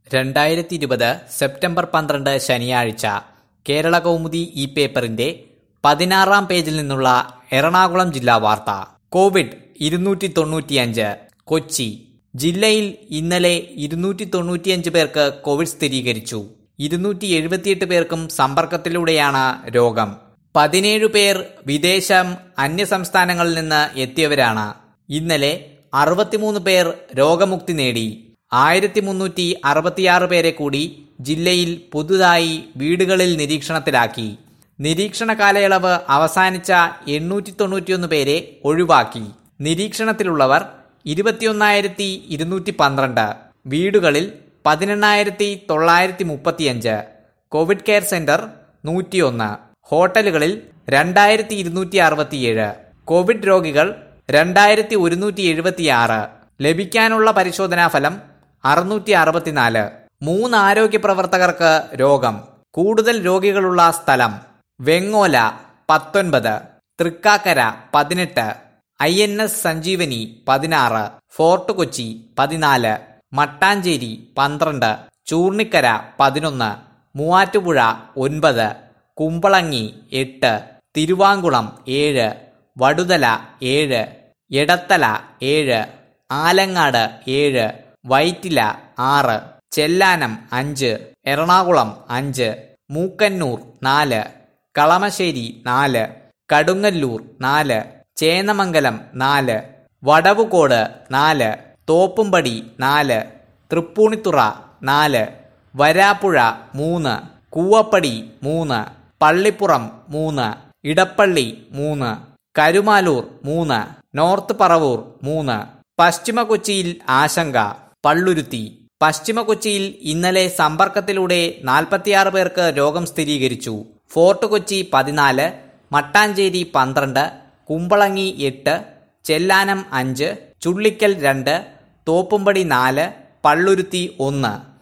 രണ്ടായിരത്തി ഇരുപത് സെപ്റ്റംബർ പന്ത്രണ്ട് ശനിയാഴ്ച കേരള കൗമുദി ഈ പേപ്പറിന്റെ പതിനാറാം പേജിൽ നിന്നുള്ള എറണാകുളം ജില്ലാ വാർത്ത കോവിഡ് ഇരുന്നൂറ്റി തൊണ്ണൂറ്റിയഞ്ച് കൊച്ചി ജില്ലയിൽ ഇന്നലെ ഇരുന്നൂറ്റി തൊണ്ണൂറ്റിയഞ്ച് പേർക്ക് കോവിഡ് സ്ഥിരീകരിച്ചു ഇരുന്നൂറ്റി എഴുപത്തിയെട്ട് പേർക്കും സമ്പർക്കത്തിലൂടെയാണ് രോഗം പതിനേഴ് പേർ വിദേശം അന്യസംസ്ഥാനങ്ങളിൽ നിന്ന് എത്തിയവരാണ് ഇന്നലെ അറുപത്തിമൂന്ന് പേർ രോഗമുക്തി നേടി ആയിരത്തി മുന്നൂറ്റി അറുപത്തിയാറ് പേരെ കൂടി ജില്ലയിൽ പുതുതായി വീടുകളിൽ നിരീക്ഷണത്തിലാക്കി നിരീക്ഷണ കാലയളവ് അവസാനിച്ച എണ്ണൂറ്റി തൊണ്ണൂറ്റിയൊന്ന് പേരെ ഒഴിവാക്കി നിരീക്ഷണത്തിലുള്ളവർ ഇരുപത്തിയൊന്നായിരത്തി ഇരുന്നൂറ്റി പന്ത്രണ്ട് വീടുകളിൽ പതിനെണ്ണായിരത്തി തൊള്ളായിരത്തി മുപ്പത്തിയഞ്ച് കോവിഡ് കെയർ സെന്റർ നൂറ്റിയൊന്ന് ഹോട്ടലുകളിൽ രണ്ടായിരത്തി ഇരുന്നൂറ്റി അറുപത്തിയേഴ് കോവിഡ് രോഗികൾ രണ്ടായിരത്തി ഒരുന്നൂറ്റി എഴുപത്തിയാറ് ലഭിക്കാനുള്ള പരിശോധനാ ഫലം അറുന്നൂറ്റി അറുപത്തിനാല് മൂന്ന് ആരോഗ്യ പ്രവർത്തകർക്ക് രോഗം കൂടുതൽ രോഗികളുള്ള സ്ഥലം വെങ്ങോല പത്തൊൻപത് തൃക്കാക്കര പതിനെട്ട് ഐ എൻ എസ് സഞ്ജീവനി പതിനാറ് ഫോർട്ട് കൊച്ചി പതിനാല് മട്ടാഞ്ചേരി പന്ത്രണ്ട് ചൂർണിക്കര പതിനൊന്ന് മൂവാറ്റുപുഴ ഒൻപത് കുമ്പളങ്ങി എട്ട് തിരുവാങ്കുളം ഏഴ് വടുതല ഏഴ് എടത്തല ഏഴ് ആലങ്ങാട് ഏഴ് വൈറ്റില ആറ് ചെല്ലാനം അഞ്ച് എറണാകുളം അഞ്ച് മൂക്കന്നൂർ നാല് കളമശ്ശേരി നാല് കടുങ്ങല്ലൂർ നാല് ചേന്നമംഗലം നാല് വടവുകോട് നാല് തോപ്പുംപടി നാല് തൃപ്പൂണിത്തുറ നാല് വരാപ്പുഴ മൂന്ന് കൂവപ്പടി മൂന്ന് പള്ളിപ്പുറം മൂന്ന് ഇടപ്പള്ളി മൂന്ന് കരുമാലൂർ മൂന്ന് നോർത്ത് പറവൂർ മൂന്ന് പശ്ചിമ കൊച്ചിയിൽ ആശങ്ക പള്ളുരുത്തി പശ്ചിമ കൊച്ചിയിൽ ഇന്നലെ സമ്പർക്കത്തിലൂടെ നാൽപ്പത്തിയാറ് പേർക്ക് രോഗം സ്ഥിരീകരിച്ചു ഫോർട്ട് കൊച്ചി പതിനാല് മട്ടാഞ്ചേരി പന്ത്രണ്ട് കുമ്പളങ്ങി എട്ട് ചെല്ലാനം അഞ്ച് ചുള്ളിക്കൽ രണ്ട് തോപ്പുംപടി നാല് പള്ളുരുത്തി ഒന്ന്